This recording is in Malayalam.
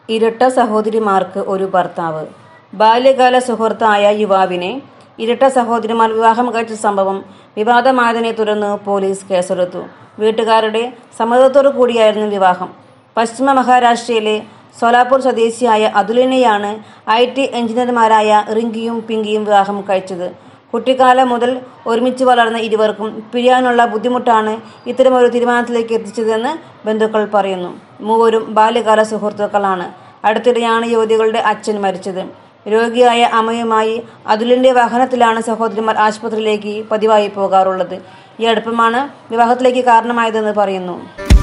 ഇരട്ട സഹോദരിമാർക്ക് ഒരു ഭർത്താവ് ബാല്യകാല സുഹൃത്തായ യുവാവിനെ ഇരട്ട സഹോദരിമാർ വിവാഹം കഴിച്ച സംഭവം വിവാദമായതിനെ തുടർന്ന് പോലീസ് കേസെടുത്തു വീട്ടുകാരുടെ സമ്മതത്തോടു കൂടിയായിരുന്നു വിവാഹം പശ്ചിമ മഹാരാഷ്ട്രയിലെ സോലാപൂർ സ്വദേശിയായ അതുലിനെയാണ് ഐ ടി എഞ്ചിനീയർമാരായ റിങ്കിയും പിങ്കിയും വിവാഹം കഴിച്ചത് കുട്ടിക്കാലം മുതൽ ഒരുമിച്ച് വളർന്ന ഇരുവർക്കും പിരിയാനുള്ള ബുദ്ധിമുട്ടാണ് ഇത്തരമൊരു തീരുമാനത്തിലേക്ക് എത്തിച്ചതെന്ന് ബന്ധുക്കൾ പറയുന്നു മൂവരും ബാല്യകാല സുഹൃത്തുക്കളാണ് അടുത്തിടെയാണ് യുവതികളുടെ അച്ഛൻ മരിച്ചത് രോഗിയായ അമ്മയുമായി അതുലിന്റെ വാഹനത്തിലാണ് സഹോദരിമാർ ആശുപത്രിയിലേക്ക് പതിവായി പോകാറുള്ളത് ഈ അടുപ്പമാണ് വിവാഹത്തിലേക്ക് കാരണമായതെന്ന് പറയുന്നു